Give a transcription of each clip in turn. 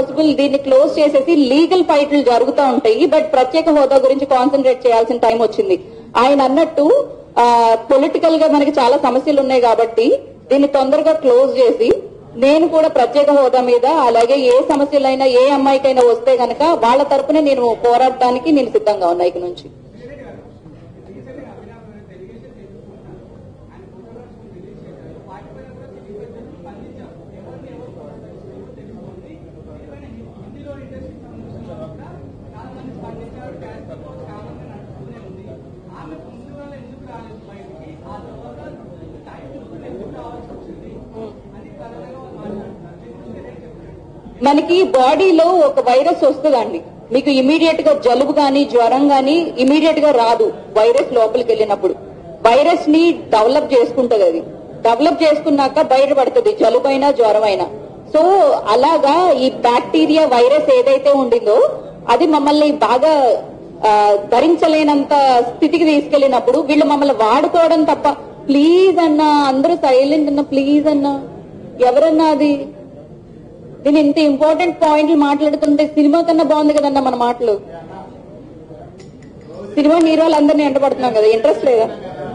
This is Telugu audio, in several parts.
పాసిబుల్ దీన్ని క్లోజ్ చేసేసి లీగల్ ఫైట్లు జరుగుతూ ఉంటాయి బట్ ప్రత్యేక హోదా గురించి కాన్సన్ట్రేట్ చేయాల్సిన టైం వచ్చింది ఆయన అన్నట్టు పొలిటికల్ గా మనకి చాలా సమస్యలు ఉన్నాయి కాబట్టి దీన్ని తొందరగా క్లోజ్ చేసి నేను కూడా ప్రత్యేక హోదా మీద అలాగే ఏ సమస్యలైనా ఏ అమ్మాయికైనా వస్తే గనక వాళ్ళ తరపున నేను పోరాడటానికి నేను సిద్ధంగా ఉన్నా ఇక నుంచి మనకి బాడీలో ఒక వైరస్ వస్తుందండి మీకు ఇమీడియట్ గా జలుబు గాని జ్వరం గాని ఇమీడియట్ గా రాదు వైరస్ లోపలికి వెళ్ళినప్పుడు వైరస్ ని డెవలప్ చేసుకుంటది అది డెవలప్ చేసుకున్నాక బయటపడుతుంది జలుబైనా జ్వరమైనా సో అలాగా ఈ బ్యాక్టీరియా వైరస్ ఏదైతే ఉండిందో అది మమ్మల్ని బాగా ఆ, భరించలేనంత స్థితికి తీసుకెళ్లినప్పుడు వీళ్ళు మమ్మల్ని వాడుకోవడం తప్ప ప్లీజ్ అన్నా అందరూ సైలెంట్ అన్న ప్లీజ్ అన్నా ఎవరన్నా అది నేను ఇంత ఇంపార్టెంట్ పాయింట్లు మాట్లాడుతుంటే సినిమా కన్నా బాగుంది కదన్న మన మాటలు సినిమా హీరోలు అందరినీ ఎంటపడుతున్నాం కదా ఇంట్రెస్ట్ లేదా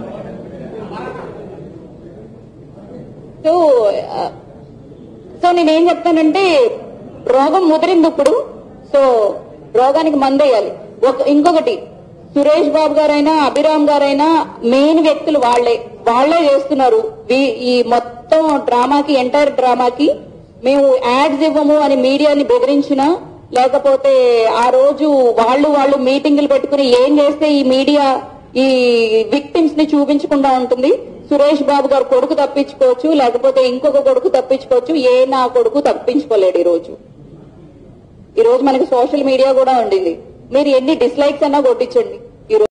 సో ఆ, సో నేనేం చెప్తానంటే రోగం ముదిరింది ఇప్పుడు సో రోగానికి మందేయాలి ఒక ఇంకొకటి సురేష్ బాబు గారైనా అభిరామ్ గారైనా మెయిన్ వ్యక్తులు వాళ్లే వాళ్లే చేస్తున్నారు వీ- ఈ మొత్తం డ్రామాకి ఎంటైర్ డ్రామాకి మేము యాడ్స్ ఇవ్వము అని మీడియాని బెదిరించినా లేకపోతే ఆ రోజు వాళ్ళు వాళ్ళు మీటింగులు పెట్టుకుని ఏం చేస్తే ఈ మీడియా ఈ విక్టిమ్స్ ని చూపించకుండా ఉంటుంది సురేష్ బాబు గారు కొడుకు తప్పించుకోవచ్చు లేకపోతే ఇంకొక కొడుకు తప్పించుకోవచ్చు ఏ నా కొడుకు తప్పించుకోలేడు ఈ రోజు ఈ రోజు మనకి సోషల్ మీడియా కూడా ఉండింది మీరు ఎన్ని డిస్లైక్స్ అన్నా కొట్టించండి